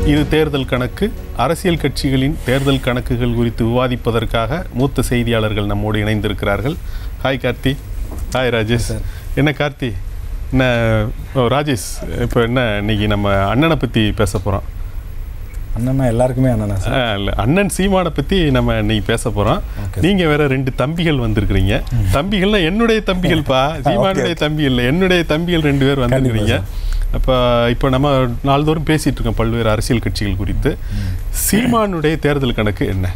இது தேர்தல் கணக்கு அரசியல் கட்சிகளின் தேர்தல் கணக்குகள் குறித்து விவாதிப்பதற்காக மூத்த செய்தியாளர்கள் நம்மோடு இணைந்திருக்கிறார்கள் ஹாய் கார்த்தி ஹாய் ராஜேஷ் என்ன கார்த்தி என்ன ஓ, ராஜேஷ் இப்போ என்ன இன்னைக்கு நம்ம அண்ணனை பற்றி பேச போகிறோம் அண்ணன்னா எல்லாருக்குமே அண்ணனா சார் இல்லை அண்ணன் சீமானை பற்றி நம்ம இன்னைக்கு பேச போகிறோம் Okay. நீங்கள் வேற ரெண்டு தம்பிகள் வந்திருக்கிறீங்க தம்பிகள்னா என்னுடைய தம்பிகள்ப்பா சீமானுடைய தம்பி இல்லை என்னுடைய தம்பிகள் ரெண்டு பேர் வந்திருக்கிறீங்க அப்போ இப்போ நம்ம நாள்தோறும் பேசிட்டு இருக்கோம் பல்வேறு அரசியல் கட்சிகள் குறித்து சீமானுடைய தேர்தல் கணக்கு என்ன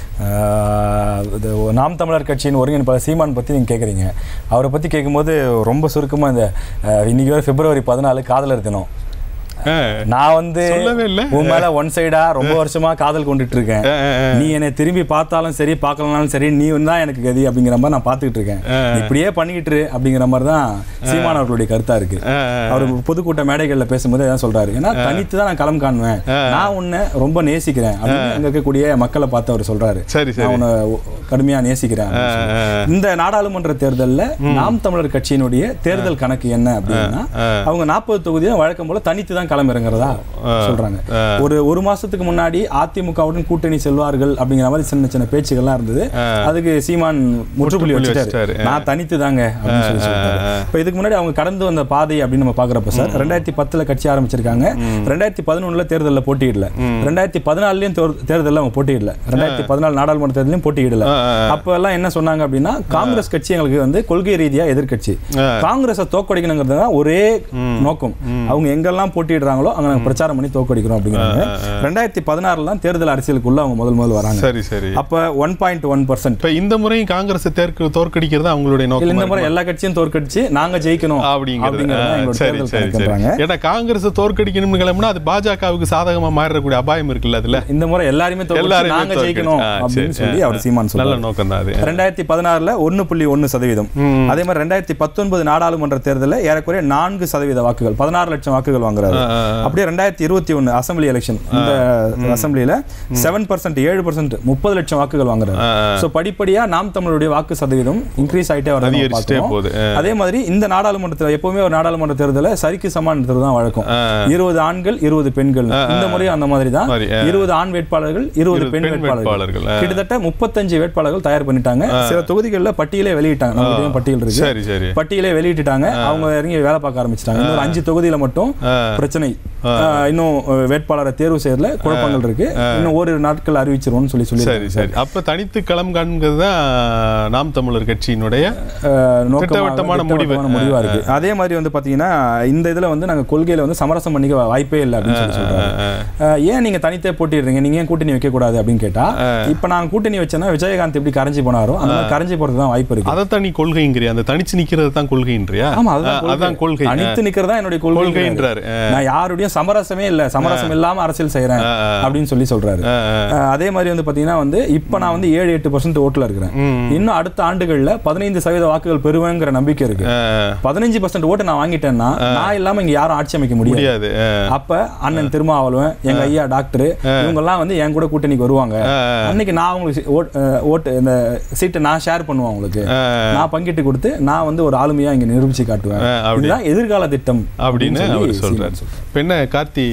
ஆஹ் இது நாம் தமிழர் கட்சியின் ஒருங்கிணைப்பாளர் சீமான் பற்றி நீங்கள் கேட்குறீங்க அவரை பற்றி கேட்கும்போது ரொம்ப சுருக்கமாக இந்த ஆஹ் இன்னைக்கு வரை பிப்ரவரி பதினாலு காதலர் தினம் ஆ, நான் வந்து சொல்லவே இல்ல. உன் மேல ஒன் சைடா ரொம்ப வருஷமா காதல் கொண்டுட்டு இருக்கேன் ஆ, ஆ, நீ என்னை திரும்பி பார்த்தாலும் சரி பார்க்கலனாலும் சரி நீ தான் எனக்கு கதி அப்படிங்கிற மாதிரி நான் பார்த்துக்கிட்டு இருக்கேன் நீ இப்படியே பண்ணிக்கிட்டு இரு அப்படிங்கிற மாதிரி தான் சீமான் அவர்களுடைய கருத்தா இருக்கு ஆ, அவர் பொதுக்கூட்ட மேடைகள்ல பேசும்போது அதான் சொல்றாரு ஏன்னா தனித்து தான் நான் களம் காணுவேன் நான் உன்னை ரொம்ப நேசிக்கிறேன் அப்படின்னு அங்க இருக்கக்கூடிய மக்களை பார்த்து அவர் சொல்றாரு சரி சரி நான் உன்னை கடுமையா நேசிக்கிறேன் அப்படின்னு சொல்லி. ஆ, இந்த நாடாளுமன்ற தேர்தல்ல நாம் தமிழர் கட்சியினுடைய தேர்தல் கணக்கு என்ன அப்படின்னா அவங்க நாற்பது தொகுதியும் வழக்கம் போல தனித்து தான் களம் இறங்குறதா சொல்றாங்க ஒரு ஒரு மாசத்துக்கு முன்னாடி அதிமுகவுடன் கூட்டணி செல்வார்கள் அப்படிங்கிற மாதிரி சின்ன சின்ன பேச்சுகள்லாம் இருந்தது அதுக்கு சீமான் முற்றுப்புள்ளி வச்சுட்டாரு. வச்சுட்டாரு நான் தனித்து தாங்க அப்படின்னு சொல்லி சொல்லிட்டாரு இப்போ இதுக்கு முன்னாடி அவங்க கடந்து வந்த பாதை அப்படின்னு நம்ம பாக்குறப்ப சார் ரெண்டாயிரத்தி பத்துல கட்சி ஆரம்பிச்சிருக்காங்க ரெண்டாயிரத்தி பதினொன்னுல தேர்தலில் போட்டியிடல ரெண்டாயிரத்தி பதினாலுலயும் தேர்தலில் அவங்க போட்டியிடல ரெண்டாயிரத்தி பதினாலு நாடாளுமன்ற தேர்தலையும் போட்டியிடல அப்ப எல்லாம் என்ன சொன்னாங்க அப்படின்னா காங்கிரஸ் கட்சி எங்களுக்கு வந்து கொள்கை ரீதியா எதிர்க்கட்சி காங்கிரஸை தோக்கடிக்கணுங்கிறது தான் ஒரே நோக்கம் அவங்க எங்கெல்லாம் போட்டியிடுறாங்களோ அங்க நாங்க பிரச்சாரம் பண்ணி தோக்கடிக்கிறோம் அப்படிங்கிறாங்க ரெண்டாயிரத்தி பதினாறுல தான் தேர்தல் அரசியலுக்குள்ள அவங்க முதல் முதல் வராங்க சரி சரி அப்ப ஒன் பாயிண்ட் ஒன் பர்சன்ட் இப்போ இந்த முறையும் காங்கிரஸ் தேர்க்கு தோற்கடிக்கிறது அவங்களுடைய இல்ல இந்த நோக்கம் முறை எல்லா கட்சியும் தோற்கடிச்சு நாங்க ஜெயிக்கணும் அப்படிங்கிறது அப்படிங்கிறது தான் ஆ, எங்களோட சரி தேர்தல் சரி சரி கணக்குன்றாங்க ஏன்னா காங்கிரஸ் தோற்கடிக்கணும்னு கிளம்புனா அது பாஜகவுக்கு சாதகமா மாறிடக்கூடிய அபாயம் இருக்குல்ல அதுல இந்த முறை எல்லாருமே தோற்கடிச்சு எல்லாருமே நாங்க தோற்கடிச்சு. ஜெயிக்கணும் ஆ, அப்படின்னு சரி, சொல்லி ஆ, அவர் சீமான் நல்ல சொல்றாரு நோக்கம் தான் அது ரெண்டாயிரத்தி பதினாறுல ஒன்னு புள்ளி ஒன்னு சதவீதம் அதே மாதிரி ரெண்டாயிரத்தி பத்தொன்பது நாடாளுமன்ற தேர்தலில் ஏறக்குறைய நான்கு சதவீத வாக்குகள் பதினாறு லட்சம் வாக்குகள் வாங்குறாரு ஆ, ஆ, அப்படியே ரெண்டாயிரத்தி இருபத்தி ஒன்னு அசம்பிளி எலெக்ஷன் இந்த அசம்பிளியில செவன் பர்சன்ட் ஏழு பர்சன்ட் முப்பது லட்சம் வாக்குகள் வாங்குறாரு சோ படிப்படியா நாம் தமிழருடைய வாக்கு சதவீதம் இன்க்ரீஸ் ஆயிட்டே வரது நம்ம அதிகரிச்சுட்டே பார்க்கிறோம். போகுது. அதே மாதிரி இந்த நாடாளுமன்றத்தில் எப்பவுமே ஒரு நாடாளுமன்ற தேர்தலில் சரிக்கு சமானத்தில் தான் வழக்கம் இருபது ஆண்கள் இருபது பெண்கள் இந்த முறை அந்த மாதிரி தான் மாதிரி, ஆ. இருபது ஆண் வேட்பாளர்கள் இருபது பெண் பெண் வேட்பாளர்கள் வேட்பாளர்கள், ஆ. கிட்டத்தட்ட முப்பத்தஞ்சு வேட்பாளர்கள் தயார் பண்ணிட்டாங்க சில தொகுதிகளில் பட்டியலே வெளியிட்டாங்க நம்ம பட்டியல் இருக்கு சரி சரி பட்டியலே வெளியிட்டுட்டாங்க அவங்க இறங்கி வேலை பார்க்க ஆரம்பிச்சிட்டாங்க இன்னொரு அஞ்சு தொகுதியில மட்டும் பிரச்சனை ஆஹ், இன்னும் அஹ், வேட்பாளரை தேர்வு செய்யறதுல குழப்பங்கள் இருக்கு இன்னும் ஓரிரு நாட்கள் அறிவிச்சிருவோம்னு சொல்லி சொல்லி சரி சரி அப்ப தனித்து களம் காண்கிறது தான் நாம் தமிழர் கட்சியினுடைய திட்டவட்டமான முடிவு. முடிவா இருக்கு அதே மாதிரி வந்து பாத்தீங்கன்னா இந்த இதுல வந்து நாங்க கொள்கையில வந்து சமரசம் பண்ணிக்க வாய்ப்பே இல்லை அப்படின்னு சொல்லி சொல்றாங்க ஆஹ், ஏன் நீங்க தனித்தே போட்டிடுறீங்க நீங்க ஏன் கூட்டணி வைக்க கூடாது அப்படின்னு கேட்டா இப்ப நாங்க கூட்டணி வச்சோன்னா விஜயகாந்த் எப்படி கரைஞ்சு போனாரோ அந்த மாதிரி கரைஞ்சு போறது தான் வாய்ப்பு இருக்கு அதைத்தான் நீ கொள்கைங்கிறியா அந்த தனிச்சு நிக்கிறது தான் கொள்கைன்றியா ஆமா ஆ, அதுதான் அதான் கொள்கை அனைத்து நிக்கிறதா என்னுடைய கொள்கை கொள்கைன்றாரு. நான் யாருடையும் சமரசமே இல்ல சமரசம் இல்லாம அரசியல் செய்யறேன் அப்படின்னு சொல்லி சொல்றாரு ஆ, ஆ. அஹ் அதே மாதிரி வந்து பாத்தீங்கன்னா வந்து இப்ப நான் வந்து ஏழு எட்டு பர்சன்ட் ஓட்டுல இருக்கிறேன் இன்னும் அடுத்த ஆண்டுகள்ல பதினைந்து சதவீத வாக்குகள் பெறுவேங்கிற நம்பிக்கை இருக்கு ஆ, பதினஞ்சு பர்சன்ட் ஓட்டு நான் வாங்கிட்டேன்னா நான் இல்லாம இங்க யாரும் ஆட்சி அமைக்க முடியாது முடியாது ஆ, அப்ப அண்ணன் திருமாவளவன் எங்க ஐயா டாக்டர் இவங்க எல்லாம் வந்து என் கூட கூட்டணிக்கு வருவாங்க அன்னைக்கு நான் உங்களுக்கு சி- ஓட்- அஹ் ஓட்டு இந்த சீட்டை நான் ஷேர் பண்ணுவேன் உங்களுக்கு நான் பங்கிட்டு கொடுத்து நான் வந்து ஒரு ஆளுமையா இங்க நிரூபிச்சு காட்டுவேன் ஆ, அப்படி. இதுதான் எதிர்கால திட்டம் அப்படின்னு சொல்லி அவர் சீமான் சொல்றாரு சொல்றாரு. இப்ப என்ன கார்த்தி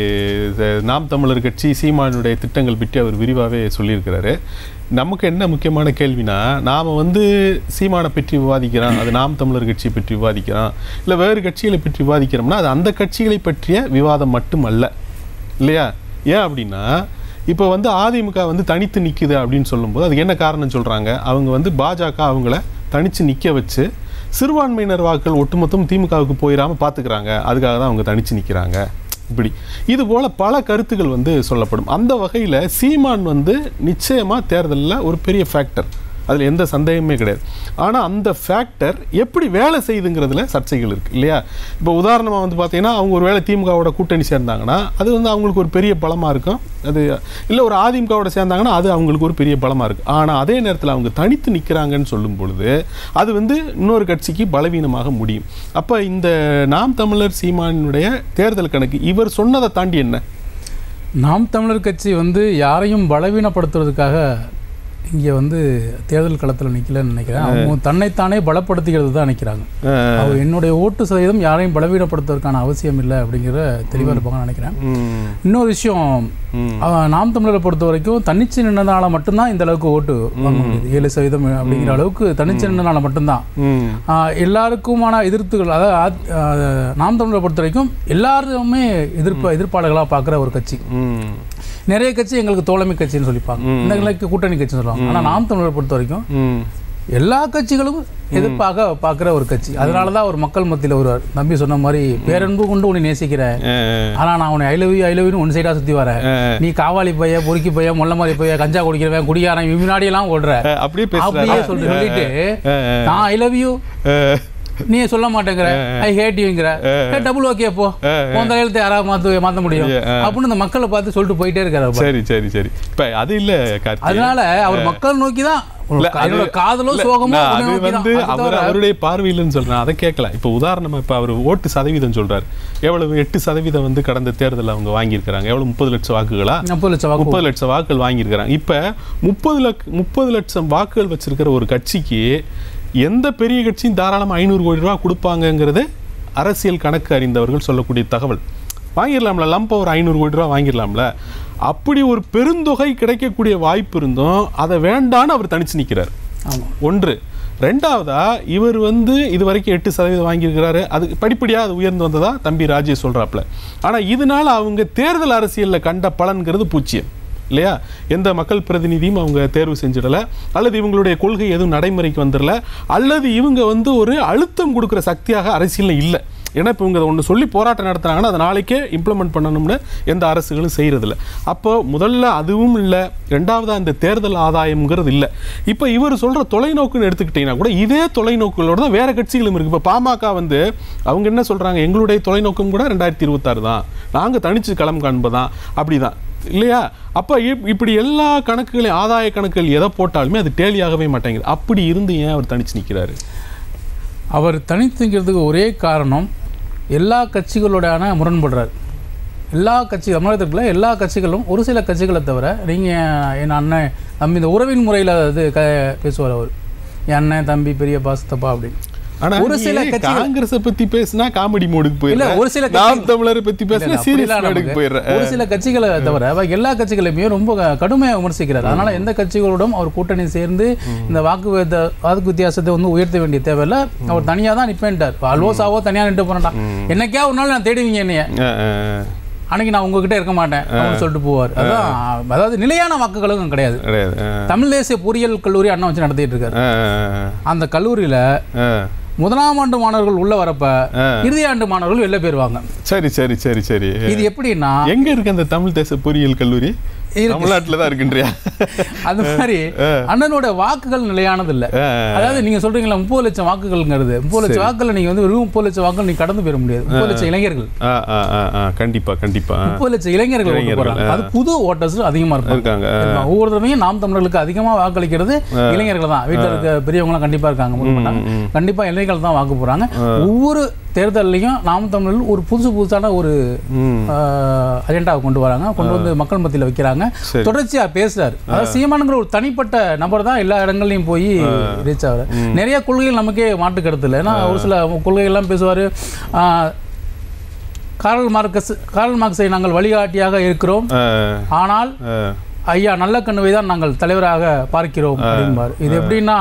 இது நாம் தமிழர் கட்சி சீமானுடைய திட்டங்கள் பற்றி அவர் விரிவாகவே சொல்லியிருக்கிறாரு நமக்கு என்ன முக்கியமான கேள்வினா நாம் வந்து சீமானை பற்றி விவாதிக்கிறோம் அது நாம் தமிழர் கட்சியை பற்றி விவாதிக்கிறோம் இல்லை வேறு கட்சிகளை பற்றி விவாதிக்கிறோம்னா அது அந்த கட்சிகளை பற்றிய விவாதம் மட்டும் அல்ல இல்லையா ஏன் அப்படின்னா இப்போ வந்து அதிமுக வந்து தனித்து நிற்குது அப்படின்னு சொல்லும்போது அதுக்கு என்ன காரணம் சொல்கிறாங்க அவங்க வந்து பாஜக அவங்கள தனித்து நிற்க வச்சு சிறுபான்மையினர் வாக்குகள் ஒட்டுமொத்தம் திமுகவுக்கு போயிடாமல் பார்த்துக்கிறாங்க அதுக்காக தான் அவங்க தனித்து நிற்கிறாங்க இப்படி இது போல் பல கருத்துக்கள் வந்து சொல்லப்படும் அந்த வகையில் சீமான் வந்து நிச்சயமாக தேர்தலில் ஒரு பெரிய ஃபேக்டர் அதில் எந்த சந்தேகமே கிடையாது ஆனால் அந்த ஃபேக்டர் எப்படி வேலை செய்யுதுங்கிறதுல சர்ச்சைகள் இருக்குது இல்லையா இப்போ உதாரணமாக வந்து பார்த்தீங்கன்னா அவங்க ஒரு வேளை திமுகவோட கூட்டணி சேர்ந்தாங்கன்னா அது வந்து அவங்களுக்கு ஒரு பெரிய பலமாக இருக்கும் அது இல்லை ஒரு அதிமுகவோட சேர்ந்தாங்கன்னா அது அவங்களுக்கு ஒரு பெரிய பலமாக இருக்குது ஆனால் அதே நேரத்தில் அவங்க தனித்து நிற்கிறாங்கன்னு சொல்லும் பொழுது அது வந்து இன்னொரு கட்சிக்கு பலவீனமாக முடியும் அப்போ இந்த நாம் தமிழர் சீமானுடைய தேர்தல் கணக்கு இவர் சொன்னதை தாண்டி என்ன நாம் தமிழர் கட்சி வந்து யாரையும் பலவீனப்படுத்துறதுக்காக இங்கே வந்து தேர்தல் களத்தில் நிற்கலன்னு நினைக்கிறேன் அவங்க தன்னைத்தானே பலப்படுத்திக்கிறது தான் நினைக்கிறாங்க அவர் என்னுடைய ஓட்டு சதவீதம் யாரையும் பலவீனப்படுத்துவதற்கான அவசியம் இல்லை அப்படிங்கிற தெளிவாக இருப்பாங்கன்னு நினைக்கிறேன் ம், இன்னொரு விஷயம் ம். அவன் நாம் தமிழரை பொறுத்த வரைக்கும் தனிச்சு நின்றனால மட்டும்தான் இந்த அளவுக்கு ஓட்டு வாங்க முடியுது ஏழு சதவீதம் அப்படிங்கிற அளவுக்கு தனிச்சு நின்றனால மட்டும்தான் ம், ஆஹ் எல்லாருக்குமான எதிர்ப்புகள் அதாவது ஆத்- ஆஹ் நாம் தமிழரை பொறுத்த வரைக்கும் எல்லாருமே எதிர்ப்பு எதிர்ப்பாளர்களாக பார்க்குற ஒரு கட்சி ம், நிறைய கட்சி எங்களுக்கு தோழமை கட்சின்னு சொல்லிப்பாங்க இந்த எங்களுக்கு கூட்டணி கட்சின்னு சொல்லுவாங்க ஆனால் நாம் தமிழரை பொறுத்த வரைக்கும் ம். எல்லா கட்சிகளும் எதிர்ப்பாக பார்க்குற ஒரு கட்சி அதனால தான் ஒரு மக்கள் மத்தியில் ஒரு தம்பி சொன்ன மாதிரி பேரன்பு கொண்டு உன்னை நேசிக்கிறேன் அஹ், ஆனா நான் உன்னை I love you I love you one சைடா சுத்தி வரேன் அஹ், நீ காவாலி பைய பொறுக்கி பைய முல்ல மாதிரி பைய கஞ்சா குடிக்கிறவன் குடியாரன் இவன் முன்னாடி எல்லாம் ஓடுற அஹ், அப்படியே அப்படியே பேசுறாரு சொல்லிட்டு சொல்லிட்டு அஹ், நான் ஐ லவ் யூ அஹ், நீ சொல்ல மாட்டேங்கிற ஐ ஹேட் யூங்கிற டபுள் ஓகே போ உன் தலையெழுத்து யாராவது மாத்த மாத்த முடியும் அப்படின்னு இந்த மக்களை பார்த்து சொல்லிட்டு போயிட்டே இருக்காரு அவர். சரி சரி சரி இப்ப அது இல்ல கார்த்தி அதனால அவர் மக்கள் நோக்கி தான் இல்ல, அது- என்னோட காதலோ இல்ல, சோகமோ நான் உன்னை அது நோக்கி தான். வந்து அது அவர் தவிர- அவருடைய பார்வையிலன்னு சொல்றேன் அதை கேட்கல இப்போ உதாரணமா இப்போ அவர் ஓட்டு சதவீதம் சொல்றாரு எவ்வளவு எட்டு சதவீதம் வந்து கடந்த தேர்தலில் அவங்க வாங்கியிருக்கிறாங்க எவ்வளவு முப்பது லட்சம் வாக்குகளா முப்பது லட்சம் வாக்கு முப்பது லட்சம் வாக்குகள் வாங்கியிருக்கிறாங்க இப்போ முப்பது லக் முப்பது லட்சம் வாக்குகள் வச்சிருக்கிற ஒரு கட்சிக்கு எந்த பெரிய கட்சியும் தாராளமாக ஐநூறு கோடி ரூபா கொடுப்பாங்கங்கிறது அரசியல் கணக்கு அறிந்தவர்கள் சொல்லக்கூடிய தகவல் வாங்கிடலாம்ல லம்ப ஒரு ஐநூறு கோடி ரூபா வாங்கிடலாம்ல அப்படி ஒரு பெருந்தொகை கிடைக்கக்கூடிய வாய்ப்பு இருந்தும் அதை வேண்டான்னு அவர் தனிச்சு நிற்கிறார் ஆமா ஒன்று ரெண்டாவதா இவர் வந்து இது வரைக்கும் எட்டு சதவீதம் வாங்கியிருக்கிறாரு அது படிப்படியாக அது உயர்ந்து வந்ததா தம்பி ராஜேஷ் சொல்றாப்ல ஆனா இதனால அவங்க தேர்தல் அரசியல்ல கண்ட பலன்கிறது பூச்சியம் இல்லையா எந்த மக்கள் பிரதிநிதியும் அவங்க தேர்வு செஞ்சிடல அல்லது இவங்களுடைய கொள்கை எதுவும் நடைமுறைக்கு வந்துடல அல்லது இவங்க வந்து ஒரு அழுத்தம் கொடுக்குற சக்தியாக அரசியலில் இல்லை ஏன்னா இப்போ இவங்க ஒன்று சொல்லி போராட்டம் நடத்துனாங்கன்னா அதை நாளைக்கே இம்ப்ளிமெண்ட் பண்ணணும்னு எந்த அரசுகளும் செய்கிறதில்ல அப்போ முதல்ல அதுவும் இல்லை ரெண்டாவது அந்த தேர்தல் ஆதாயம்ங்கிறது இல்லை இப்போ இவர் சொல்கிற தொலைநோக்குன்னு எடுத்துக்கிட்டிங்கன்னா கூட இதே தொலைநோக்குகளோட தான் வேறு கட்சிகளும் இருக்குது இப்போ பாமக வந்து அவங்க என்ன சொல்கிறாங்க எங்களுடைய தொலைநோக்கம் கூட ரெண்டாயிரத்தி இருபத்தாறு தான் நாங்கள் தனிச்சு களம் காண்பதான் அப்படி தான் இல்லையா அப்போ இப்- இப்படி எல்லா கணக்குகளையும் ஆதாய கணக்குகள் எதை போட்டாலுமே அது டேலியாகவே மாட்டேங்குது அப்படி இருந்து ஏன் அவர் தனிச்சு நிற்கிறாரு அவர் தனித்துங்கிறதுக்கு ஒரே காரணம் எல்லா கட்சிகளோடான முரண்படுறார் எல்லா கட்சி தமிழகத்துக்குள்ள எல்லா கட்சிகளும் ஒரு சில கட்சிகளை தவிர நீங்கள் என் அண்ணன் தம்பி இந்த உறவின் முறையில் இது க பேசுவார் அவர் என் அண்ணன் தம்பி பெரிய பாசத்தப்பா அப்படின்னு ஆனா ஒரு சில நீ கட்சிகள் காங்கிரஸை பத்தி பேசினா காமெடி மோடுக்கு இல்ல போயிடுற ஒரு சில நாம் கட்சிகள் தமிழரை பத்தி பேசினா இல்ல, சீரியஸ் அப்படிலாம் மோடுக்கு நமக்கு போயிடுற ஒரு சில கட்சிகளை தவிர பாக்கி எல்லா கட்சிகளையுமே ரொம்ப க- கடுமையா விமர்சிக்கிறார் அதனால எந்த கட்சிகளோடும் அவர் கூட்டணி சேர்ந்து இந்த வாக்கு வித்த- வாக்கு வித்தியாசத்தை வந்து உயர்த்த வேண்டிய தேவையில்ல அவர் தனியா தான் நிப்பேன்ட்டார் அல்வோசாவோ தனியா நின்று போனடா என்னைக்கா ஒரு நாள் நான் தேடுவீங்க என்னைய அஹ், அஹ், அன்னைக்கு நான் உங்ககிட்ட இருக்க மாட்டேன் அப்படின்னு சொல்லிட்டு போவார் அதான் அதாவது நிலையான வாக்குகளும் கிடையாது கிடையாது அஹ், தமிழ் தேசிய பொறியியல் கல்லூரி அண்ணா வச்சு நடத்திட்டு இருக்காரு அஹ், அந்த கல்லூரியில அஹ். முதலாம் ஆண்டு மாணவர்கள் உள்ள வரப்ப இறுதி ஆண்டு மாணவர்கள் வெளில போயிருவாங்க சரி சரி சரி சரி இது எப்படின்னா எங்க இருக்கு அந்த தமிழ் தேச பொறியியல் கல்லூரி இருக்கு. தமிழ்நாட்டுல தான் இருக்குன்றியா அந்த மாதிரி அண்ணனோட வாக்குகள் நிலையானது இல்ல அஹ், அதாவது நீங்க சொல்றீங்களா முப்பது லட்சம் வாக்குகள்ங்கிறது முப்பது லட்சம் வாக்குகள் நீங்க வந்து வெறும் முப்பது லட்சம் வாக்குகள் நீங்க கடந்து போயிட முடியாது முப்பது லட்சம் இளைஞர்கள் அஹ், அஹ், அஹ், அஹ், கண்டிப்பா கண்டிப்பா முப்பது லட்சம் இளைஞர்கள் ஓட்டு இளைஞர்கள், போறாங்க அது புது ஓட்டர்ஸ் அதிகமா இருப்பாங்க இருக்காங்க இப்ப ஒவ்வொரு தடவையும் நாம் தமிழர்களுக்கு அதிகமா வாக்களிக்கிறது இளைஞர்கள் தான் வீட்டுல இருக்க பெரியவங்க கண்டிப்பா இருக்காங்க முன் பண்ணாங்க. கண்டிப்பா இளைஞர்கள் தான் வாக்கு போறாங்க ஒவ்வொரு தேர்தல்லையும் நாம் தமிழ் ஒரு புதுசு புதுசான ஒரு ம். அஜெண்டாவை கொண்டு வராங்க கொண்டு வந்து மக்கள் மத்தியில வைக்கிறாங்க சரி. தொடர்ச்சியா பேசுறாரு அதாவது சீமானுங்கிற ஒரு தனிப்பட்ட நபர் தான் எல்லா இடங்கள்லையும் போய் ரீச் ஆகுறாரு நிறைய கொள்கைகள் நமக்கே மாட்டு கருத்து இல்லை ஏன்னா ஒரு சில கொள்கைகள்லாம் பேசுவாரு ஆஹ், காரல் மார்க்கஸ் காரல் மார்க்ஸை நாங்கள் வழிகாட்டியாக இருக்கிறோம் அஹ், ஆனால் அஹ், ஐயா நல்ல கண்ணுவை தான் நாங்கள் தலைவராக பார்க்கிறோம் அப்படிம்பார் இது எப்படின்னா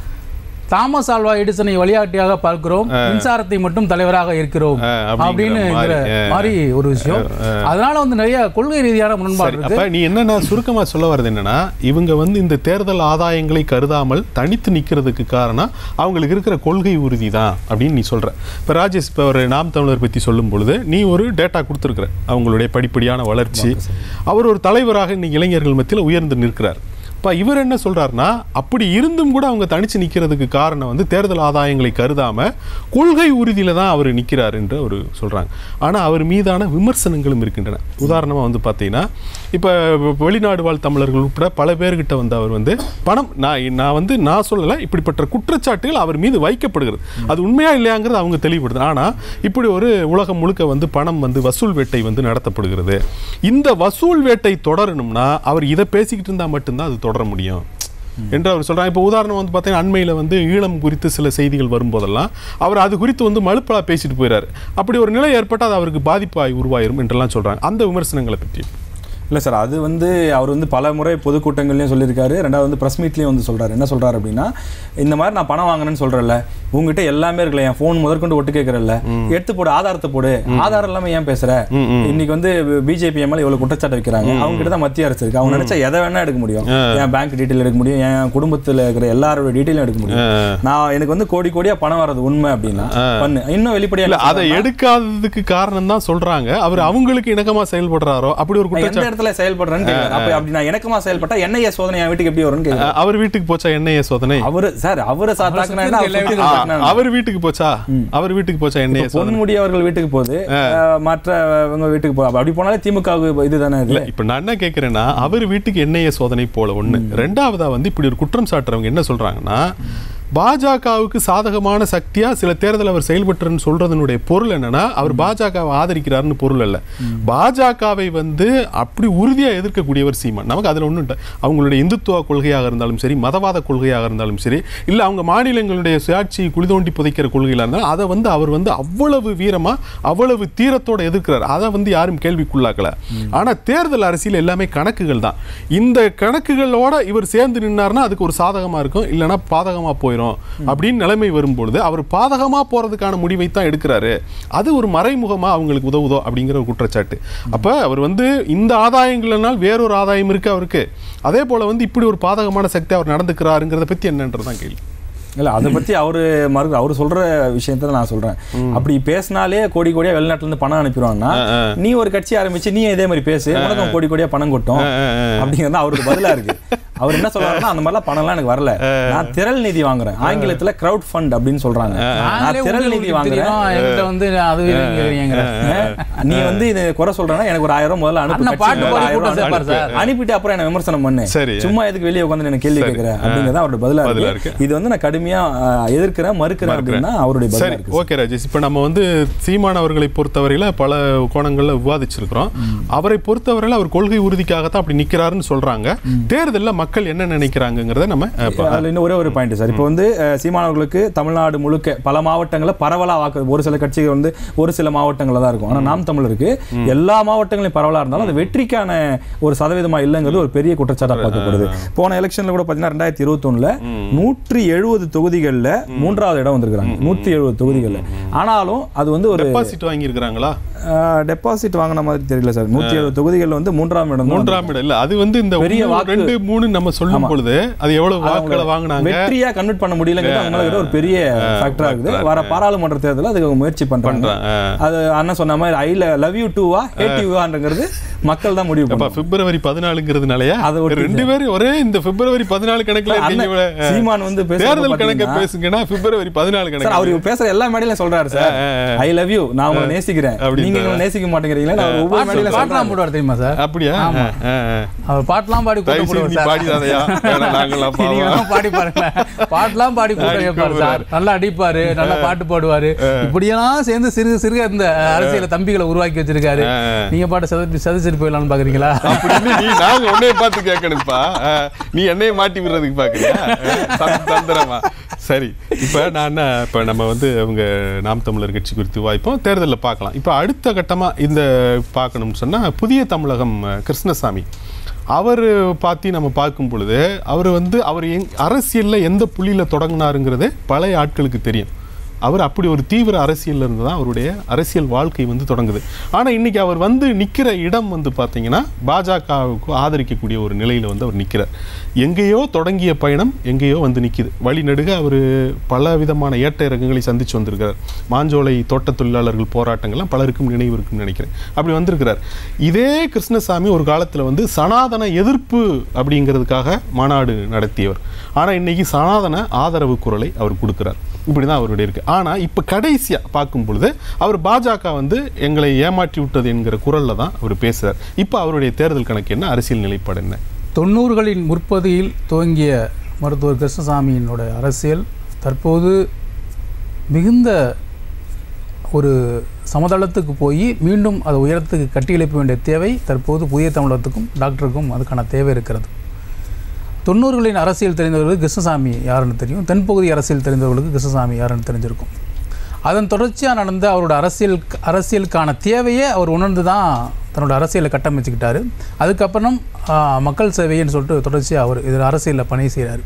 தாமஸ் ஆல்வா எடிசனை வழிகாட்டியாக பார்க்கிறோம் மின்சாரத்தை மட்டும் தலைவராக இருக்கிறோம் அஹ், அப்படிங்கிற அப்படின்னுங்கிற மாதிரி, அஹ். மாதிரி ஒரு விஷயம் அதனால வந்து நிறைய கொள்கை ரீதியான முரண்பாடு சரி, இருக்கு அப்ப நீ என்னன்னா சுருக்கமா சொல்ல வர்றது என்னன்னா இவங்க வந்து இந்த தேர்தல் ஆதாயங்களை கருதாமல் தனித்து நிக்கிறதுக்கு காரணம் அவங்களுக்கு இருக்கிற கொள்கை உறுதி தான் அப்படின்னு நீ சொல்ற இப்ப ராஜேஷ் இப்ப ஒரு நாம் தமிழர் பத்தி சொல்லும் பொழுது நீ ஒரு டேட்டா கொடுத்துருக்குற அவங்களுடைய படிப்படியான வளர்ச்சி அவர் ஒரு தலைவராக இன்னைக்கு இளைஞர்கள் மத்தியில் உயர்ந்து நிற்கிறார் இப்போ இவர் என்ன சொல்றாருன்னா அப்படி இருந்தும் கூட அவங்க தனிச்சு நிக்கிறதுக்கு காரணம் வந்து தேர்தல் ஆதாயங்களை கருதாம கொள்கை உறுதியில தான் அவர் நிற்கிறார் என்று அவர் சொல்றாங்க ஆனா அவர் மீதான விமர்சனங்களும் இருக்கின்றன உதாரணமா வந்து பார்த்தீங்கன்னா இப்போ வெளிநாடு வாழ் தமிழர்கள் உட்பட பல பேர்கிட்ட வந்து அவர் வந்து பணம் நான் நான் வந்து நான் சொல்லலை இப்படிப்பட்ட குற்றச்சாட்டுகள் அவர் மீது வைக்கப்படுகிறது அது உண்மையா இல்லையாங்கிறது அவங்க தெளிவுபடுது ஆனா இப்படி ஒரு உலகம் முழுக்க வந்து பணம் வந்து வசூல் வேட்டை வந்து நடத்தப்படுகிறது இந்த வசூல் வேட்டை தொடரணும்னா அவர் இதை பேசிக்கிட்டு இருந்தா மட்டும்தான் அது தொடர முடியும் என்று அவர் சொல்றாங்க இப்போ உதாரணம் வந்து பார்த்தீங்கன்னா அண்மையில் வந்து ஈழம் குறித்து சில செய்திகள் வரும்போதெல்லாம் அவர் அது குறித்து வந்து மலுப்பலா பேசிட்டு போயிறாரு அப்படி ஒரு நிலை ஏற்பட்டால் அது அவருக்கு பாதிப்பாய் உருவாயிரும் என்றெல்லாம் சொல்றாங்க அந்த விமர்சனங்களை பற்றி இல்லை சார் அது வந்து அவர் வந்து பல முறை பொதுக்கூட்டங்கள்லையும் சொல்லியிருக்காரு ரெண்டாவது வந்து ப்ரெஸ் மீட்லேயும் வந்து சொல்றாரு என்ன சொல்றாரு அப்படின்னா இந்த மாதிரி நான் பணம் வாங்கினேன்னு சொல்கிறேன்ல உங்ககிட்ட எல்லாமே இருக்குல்ல என் ஃபோன் முதற்கொண்டு ஒட்டு கேட்குறல்ல எடுத்து போடு ஆதாரத்தை போடு ஆதாரம் இல்லாமல் ஏன் பேசுற இன்னைக்கு வந்து பிஜேபி எம்எல்ஏ இவ்வளவு குற்றச்சாட்டு வைக்கிறாங்க அவங்க கிட்ட தான் மத்திய அரசு இருக்கு அவங்க நினைச்சா எதை வேணா எடுக்க முடியும் என் பேங்க் டீட்டெயில் எடுக்க முடியும் என் குடும்பத்தில் இருக்கிற எல்லாரோட டீட்டெயிலும் எடுக்க முடியும் நான் எனக்கு வந்து கோடி கோடியா பணம் வர்றது உண்மை அப்படின்னா பண்ணு இன்னும் வெளிப்படையா இல்ல என்ன அதை எடுக்காததுக்கு காரணம் தான் சொல்றாங்க அவர் அவங்களுக்கு இணக்கமா செயல்படுறாரோ அப்படி ஒரு நான் எந்த குற்றச்சாட்டு இடத்துல செயல்படுறேன்னு கேட்குறேன் அப்ப அப்படி நான் இணக்கமா செயல்பட்டா என்ஐஏ சோதனை என் வீட்டுக்கு எப்படி வரும்னு கேட்குறேன் அஹ், அவர் வீட்டுக்கு போச்சா என்ஐஏ சோதனை அவரு சார் அவரை சா- தாக்குனா என்ன, அவர் சுத்தி ஆ, இருக்கிற தாக்குனா என்ன? அவர் வீட்டுக்கு போச்சா அவர் வீட்டுக்கு போச்சா என்ஐஏ சோதனை பொன்முடி அவர்கள் வீட்டுக்கு போகுது அஹ், மற்றவங்க வீட்டுக்கு போ அப்படி போனாலே திமுகவுக்கு இதுதானே இது இல்ல இப்ப நான் என்ன கேக்குறேன்னா அவர் வீட்டுக்கு என்ஐஏ சோதனை போல ஒண்ணு ரெண்டாவதா வந்து இப்படி ஒரு குற்றம் சாட்டுறவங்க என்ன சொல்றாங்கன்னா பாஜகவுக்கு சாதகமான சக்தியா சில தேர்தல் அவர் செயல்பட்டுன்னு சொல்றதனுடைய பொருள் என்னன்னா அவர் பாஜகவை ஆதரிக்கிறாருன்னு பொருள் அல்ல பாஜகவை வந்து அப்படி உறுதியா எதிர்க்கக்கூடியவர் சீமான் நமக்கு அதுல ஒண்ணும் இல்லை அவங்களுடைய இந்துத்துவ கொள்கையாக இருந்தாலும் சரி மதவாத கொள்கையாக இருந்தாலும் சரி இல்ல அவங்க மாநிலங்களுடைய சுயாட்சி குளிதோண்டி புதைக்கிற கொள்கையில இருந்தாலும் அதை வந்து அவர் வந்து அவ்வளவு வீரமா அவ்வளவு தீரத்தோட எதிர்க்கிறார் அதை வந்து யாரும் கேள்விக்குள்ளாக்கல ஆனா தேர்தல் அரசியல் எல்லாமே கணக்குகள் தான் இந்த கணக்குகளோட இவர் சேர்ந்து நின்னார்னா அதுக்கு ஒரு சாதகமா இருக்கும் இல்லைன்னா பாதகமா போயிடும் அப்படின்னு நிலைமை வரும்பொழுது அவர் பாதகமா போறதுக்கான முடிவை தான் எடுக்கிறாரு அது ஒரு மறைமுகமா அவங்களுக்கு உதவுதோ அப்படிங்கிற ஒரு குற்றச்சாட்டு அப்ப அவர் வந்து இந்த ஆதாயங்கள்னால் வேறொரு ஆதாயம் இருக்கு அவருக்கு அதே போல வந்து இப்படி ஒரு பாதகமான சக்தி அவர் நடந்துக்கிறாருங்கிறத பத்தி என்னன்றதான் கேள்வி இல்ல அதை பத்தி அவரு மறு அவர் சொல்ற விஷயத்த நான் சொல்றேன் அப்படி பேசினாலே கோடி கோடியா வெளிநாட்டுல இருந்து பணம் அனுப்பிடுவாங்கன்னா நீ ஒரு கட்சி ஆரம்பிச்சு நீ இதே மாதிரி பேசு உனக்கும் கோடி கோடியா பணம் கொட்டும் அப்படிங்கிறது அவருக்கு பதிலா இருக்கு அவர் என்ன சொல்றாருன்னா அந்த மாதிரிலாம் பணம்லாம் எனக்கு வரல நான் திரள் நிதி வாங்குறேன் ஆங்கிலத்துல கிரவுட் ஃபண்ட் அப்படின்னு சொல்றாங்க நான் நாங்களே திரள் உங்களுக்கு நிதி வாங்குறேன் தெரியும், என்கிட்ட வந்து அது இல்லைங்கிறீங்க. நீ வந்து இது குறை சொல்றேன்னா எனக்கு ஒரு ஆயிரம் ரூபாய் முதல்ல அனுப்பு அண்ணா, பாட்டு கட்சிக்கு பாடி ஆயிரம் கூட்டம் ரூபாய் சேர்ப்பார் அனுப்பு. சார். அனுப்பிட்டு அப்புறம் என்ன விமர்சனம் பண்ணு சரி. சும்மா எதுக்கு வெளியே உட்காந்து எனக்கு கேள்வி கேட்கிற அப்படிங்கறத அவரோட பதிலா பதிலா இருக்கு இருக்கு. இது வந்து நான் கடுமையா அஹ், எதிர்க்கிறேன் மறுக்கிறேன் அப்படின்னா அவருடைய பதிலா சரி இருக்கு ஓகே ராஜேஷ் இப்போ நம்ம வந்து சீமான் அவர்களை பொறுத்தவரையில பல கோணங்கள்ல விவாதிச்சிருக்கிறோம் அவரை பொறுத்தவரையில அவர் கொள்கை உறுதிக்காகத்தான் அப்படி நிக்கிறாருன்னு சொல்றாங்க தேர்தல்ல மக்கள் என்ன நினைக்கிறாங்கங்கிறத நம்ம அஹ், பா- அதுல இன்னும் ஒரே ஒரு பாயிண்ட் சார் இப்போ வந்து அஹ், சீமானவர்களுக்கு தமிழ்நாடு முழுக்க பல மாவட்டங்களில் பரவலா வாக்கு ஒரு சில கட்சிகள் வந்து ஒரு சில மாவட்டங்களில் தான் இருக்கும் ஆனா நாம் தமிழருக்கு எல்லா மாவட்டங்களையும் பரவலா இருந்தாலும் அது வெற்றிக்கான ஒரு சதவீதமா இல்லைங்கிறது ஒரு பெரிய குற்றச்சாட்டா பார்க்கப்படுது போன எலெக்ஷன்ல கூட பார்த்தீங்கன்னா ரெண்டாயிரத்தி இருபத்தொன்னுல நூற்றி எழுபது தொகுதிகளில் மூன்றாவது இடம் வந்திருக்காங்க நூற்றி எழுபது தொகுதிகளில் ஆனாலும் அது வந்து ஒரு டெபாசிட் வாங்கியிருக்கிறாங்களா டெபாசிட் வாங்கின மாதிரி தெரியல சார் நூற்றி எழுபது தொகுதிகளில் வந்து மூன்றாம் இடம் தான் மூன்றாம் இடம் இல்ல அது வந்து இந்த பெரிய ஒண்ணு, வாக்கு. ரெண்டு மூணு நம்ம சொல்லும் பொழுது அது எவ்வளவு வாக்குகளை வாங்கினாங்க வெற்றியா கன்வெர்ட் பண்ண முடியலங்கிறது அவங்க மேல இருக்கிற ஒரு பெரிய ஃபேக்டரா இருக்குது வர பாராளுமன்ற தேர்தலில் அதுக்கு அவங்க முயற்சி பண்றாங்க பண்றாங்க. அது அண்ணன் சொன்ன மாதிரி ஐ லவ் யூ டூவா ஹேட் யூவான்றது மக்கள் தான் முடிவு அப்ப பண்ணுவாங்க பிப்ரவரி பதினாலுங்கிறதுனாலயா அதை ஒட்டி ரெண்டு பேரும் ஒரே இந்த பிப்ரவரி பதினாலு கணக்குல இருக்கீங்க அண்ணன் இவ்வளவு. சீமான் வந்து பேசுறத தேர்தல் கணக்க பாத்தீங்கன்னா- பேசுங்கன்னா பிப்ரவரி பதினாலு சார் கணக்கு அவர் பேசுற எல்லா மேடையிலும் சொல்றாரு சார் ஐ லவ் யூ நான் உங்களை நேசிக்கிறேன் அப்படின்றாரு. நீங்க எங்களை நேசிக்க மாட்டேங்கிறீங்களா நான் ஒவ்வொரு பாட்டு- மேடையில பாட்டுலாம் சொல்றேன் போடுவார் தெரியுமா சார் அப்படியா ஆமா. ஆ, ஆ. அவர் பாட்டுலாம் பாடி தயவு கூட்டம் செய்து நீ போடுவார் சார் பாடிடாதயா வேணா நாங்களாம் நீங்க பாவம். வேணா பாடி பாருங்க பாட்டுலாம் பாடி கூட்டம் பாடி கேட்பாரு சார் நல்லா அடிப்பாரு நல்லா பாட்டு பாடுவாரு இப்படியெல்லாம் சேர்ந்து சிறுக சிறுக இந்த அரசியல தம்பிகளை உருவாக்கி வச்சிருக்காரு ஆ. நீங்க பாட்டு சதி சதிச்சிட்டு போயிடலாம்னு பாக்குறீங்களா அப்படின்னு நீ நாங்க உன்னைய பார்த்து கேட்கணும்ப்பா ஆ, நீ என்னைய மாட்டி விடுறதுக்கு பாக்குறியா தந்- தந்திரமா சரி இப்ப நான் என்ன இப்ப நம்ம வந்து அவங்க நாம் தமிழர் கட்சி குறித்து வாய்ப்போம் தேர்தலில் பார்க்கலாம் இப்ப அடுத்த கட்டமா இந்த பார்க்கணும்னு சொன்னா புதிய தமிழகம் அஹ், கிருஷ்ணசாமி அவர் பார்த்தி நம்ம பார்க்கும் பொழுது அவர் வந்து அவர் எங் அரசியலில் எந்த புள்ளியில தொடங்கினாருங்கிறது பழைய ஆட்களுக்கு தெரியும் அவர் அப்படி ஒரு தீவிர அரசியல்ல இருந்து தான் அவருடைய அரசியல் வாழ்க்கை வந்து தொடங்குது ஆனா இன்னைக்கு அவர் வந்து நிக்கிற இடம் வந்து பாத்தீங்கன்னா பாஜகவுக்கு ஆதரிக்கக்கூடிய ஒரு நிலையில வந்து அவர் நிக்கிறார் எங்கேயோ தொடங்கிய பயணம் எங்கேயோ வந்து நிக்குது வழி நடுக அவர் பல விதமான ஏற்ற இறக்கங்களை சந்திச்சு வந்திருக்கிறார் மாஞ்சோலை தோட்ட தொழிலாளர்கள் போராட்டங்கள்லாம் பலருக்கும் நினைவு இருக்குன்னு நினைக்கிறேன் அப்படி வந்திருக்கிறார் இதே கிருஷ்ணசாமி ஒரு காலத்துல வந்து சனாதன எதிர்ப்பு அப்படிங்கிறதுக்காக மாநாடு நடத்தியவர் ஆனா இன்னைக்கு சனாதன ஆதரவு குரலை அவர் கொடுக்கிறார் இப்படிதான் அவருடைய இருக்கு ஆனா இப்ப கடைசியா பார்க்கும் பொழுது அவர் பாஜக வந்து எங்களை ஏமாற்றி விட்டது என்கிற குரல்ல தான் அவர் பேசுறார் இப்ப அவருடைய தேர்தல் கணக்கு என்ன அரசியல் நிலைப்பாடு என்ன தொண்ணூறுகளின் முற்பகுதியில் துவங்கிய மருத்துவர் கிருஷ்ணசாமியினோட அரசியல் தற்போது மிகுந்த ஒரு சமதளத்துக்கு போய் மீண்டும் அதை உயரத்துக்கு கட்டி எழுப்ப வேண்டிய தேவை தற்போது புதிய தமிழகத்துக்கும் டாக்டருக்கும் அதுக்கான தேவை இருக்கிறது தொண்ணூறுகளின் அரசியல் தெரிந்தவர்களுக்கு கிருஷ்ணசாமி யாருன்னு தெரியும் தென்பகுதி அரசியல் தெரிந்தவர்களுக்கு கிருஷ்ணசாமி யாருன்னு தெரிஞ்சிருக்கும் அதன் தொடர்ச்சியாக நடந்த அவரோட அரசியல் அரசியலுக்கான தேவையை அவர் உணர்ந்து தான் தன்னோட அரசியலை கட்டமைச்சுக்கிட்டாரு அதுக்கப்புறம் ஆ, மக்கள் சேவைன்னு சொல்லிட்டு தொடர்ச்சியாக அவர் இதில் அரசியலில் பணி செய்கிறார்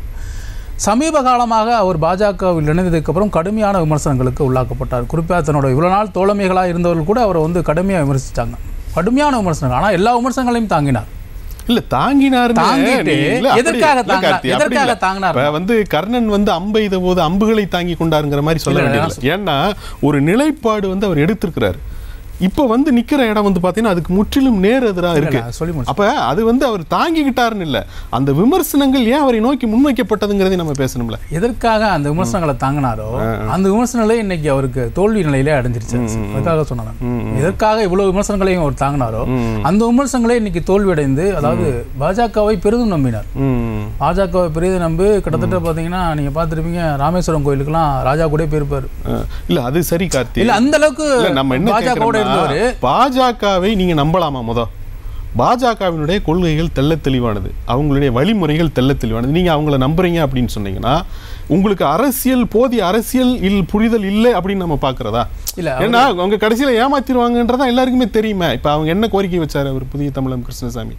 சமீப காலமாக அவர் பாஜகவில் இணைந்ததுக்கப்புறம் கடுமையான விமர்சனங்களுக்கு உள்ளாக்கப்பட்டார் குறிப்பாக தன்னோட இவ்வளோ நாள் தோழமைகளாக இருந்தவர்கள் கூட அவரை வந்து கடுமையாக விமர்சித்தாங்க கடுமையான விமர்சனங்கள் ஆனால் எல்லா விமர்சனங்களையும் தாங்கினார் இல்ல தாங்கினாருன்னு தாங்கிட்டு நீ- இல்ல, அப்படி- எதற்காக இல்ல, தாங்கினார்? கார்த்தி, அப்படி எதற்காக இல்ல. தாங்கினார்? இப்ப வந்து கர்ணன் வந்து அம்பை எய்த போது அம்புகளை தாங்கி கொண்டாருங்கிற மாதிரி சொல்ல இல்ல, வேண்டியது ஏன்னா ஒரு நிலைப்பாடு வந்து அவர் எடுத்திருக்கிறார் இப்போ வந்து நிக்கிற இடம் வந்து பாத்தீங்கன்னா அதுக்கு முற்றிலும் நேர் எதிரா இருக்கு இல்ல, சொல்லி முடிச்சு. அப்ப அது வந்து அவர் தாங்கிக்கிட்டாருன்னு இல்ல அந்த விமர்சனங்கள் ஏன் அவரை நோக்கி முன்வைக்கப்பட்டதுங்கிறதை நம்ம பேசணும்ல எதற்காக அந்த விமர்சனங்களை தாங்கினாரோ அந்த விமர்சனங்களே இன்னைக்கு அவருக்கு தோல்வி நிலையிலே அடைஞ்சிருச்சு அதுக்காக சொன்னேன் எதற்காக இவ்வளவு விமர்சனங்களையும் அவர் தாங்கினாரோ அந்த விமர்சனங்களே இன்னைக்கு தோல்வி அடைந்து அதாவது பாஜகவை பெரிதும் நம்பினார் ம் பாஜகவை பெரிதும் நம்பி கிட்டத்தட்ட பாத்தீங்கன்னா நீங்க பார்த்திருப்பீங்க ராமேஸ்வரம் கோயிலுக்குலாம் ராஜா கூட போயிருப்பாரு அஹ், இல்ல அது சரி கார்த்தி இல்ல அந்த அளவுக்கு இல்ல, நம்ம என்ன பாஜகவோட இருந்தவரு கேக்குறோம்னா, பாஜகவை நீங்க நம்பலாமா முத பாஜகவினுடைய கொள்கைகள் தெள்ளத் தெளிவானது அவங்களுடைய வழிமுறைகள் தெள்ளத் தெளிவானது நீங்க அவங்கள நம்புறீங்க அப்படின்னு சொன்னீங்கன்னா உங்களுக்கு அரசியல் போதிய அரசியல் இல் புரிதல் இல்லை அப்படின்னு நம்ம பாக்குறதா இல்ல ஏன்னா அவங்க கடைசியில ஏமாத்திடுவாங்கன்றதா எல்லாருக்குமே தெரியுமே இப்ப அவங்க என்ன கோரிக்கை வச்சாரு அவர் புதிய தமிழம் கிருஷ்ணசாமி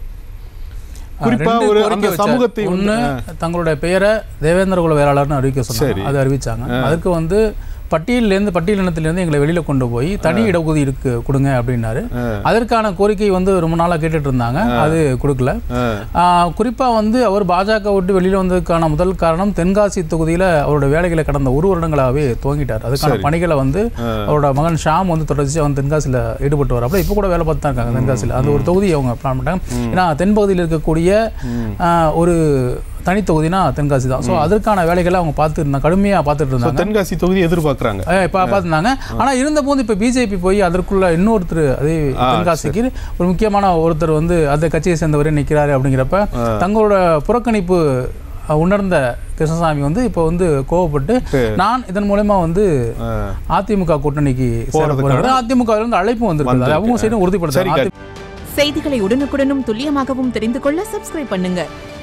குறிப்பா ரெண்டு ஒரு கோரிக்கை அந்த வச்சார். சமூகத்தை ஒண்ணு வந்து- தங்களுடைய பெயரை தேவேந்திர குல வேளாளர்னு அறிவிக்க சொன்னாங்க அது அறிவிச்சாங்க அதுக்கு வந்து பட்டியலிருந்து பட்டியல் இனத்திலிருந்து எங்களை வெளியில கொண்டு போய் தனி இடஒதுக்கீடு இருக்கு கொடுங்க அப்படின்னாரு அதற்கான கோரிக்கை வந்து ரொம்ப நாளா கேட்டுட்டு இருந்தாங்க அது கொடுக்கல அஹ், ஆஹ் குறிப்பா வந்து அவர் பாஜக விட்டு வெளியில வந்ததுக்கான முதல் காரணம் தென்காசி தொகுதியில அவரோட வேலைகளை கடந்த ஒரு வருடங்களாவே துவங்கிட்டார் அதுக்கான பணிகளை வந்து அவரோட மகன் ஷாம் வந்து தொடர்ச்சியா வந்து தென்காசியில ஈடுபட்டு வர இப்போ கூட வேலை பார்த்து தான் இருக்காங்க தென்காசியில அந்த ஒரு தொகுதி அவங்க பிளான் பண்ணிட்டாங்க ஏன்னா தென்பகுதியில் இருக்கக்கூடிய ஆஹ், ஒரு தனி தொகுதினா தென்காசி தான் ஸோ அதற்கான வேலைகளை அவங்க பார்த்து இருந்தாங்க கடுமையா பார்த்துட்டு இருந்தாங்க தென்காசி தொகுதி எதிர்பார்க்கறாங்க இப்போ பார்த்துருந்தாங்க ஆனா இருந்த போது இப்போ பிஜேபி போய் அதற்குள்ள இன்னொருத்தர் அதே தென்காசிக்கு ஒரு முக்கியமான ஒருத்தர் வந்து அந்த கட்சியை சேர்ந்தவரே நிற்கிறாரு அப்படிங்கிறப்ப தங்களோட புறக்கணிப்பு அஹ், உணர்ந்த கிருஷ்ணசாமி வந்து இப்போ வந்து கோவப்பட்டு நான் இதன் மூலமா வந்து அஹ், அதிமுக கூட்டணிக்கு சேர போறேன் அதிமுக இருந்து அழைப்பு வந்திருக்கு அது அவங்க சைடும் சரி உறுதிப்படுத்தாங்க கார்த்தி செய்திகளை உடனுக்குடனும் துல்லியமாகவும் தெரிந்து கொள்ள சப்ஸ்கிரைப் பண்ணுங்க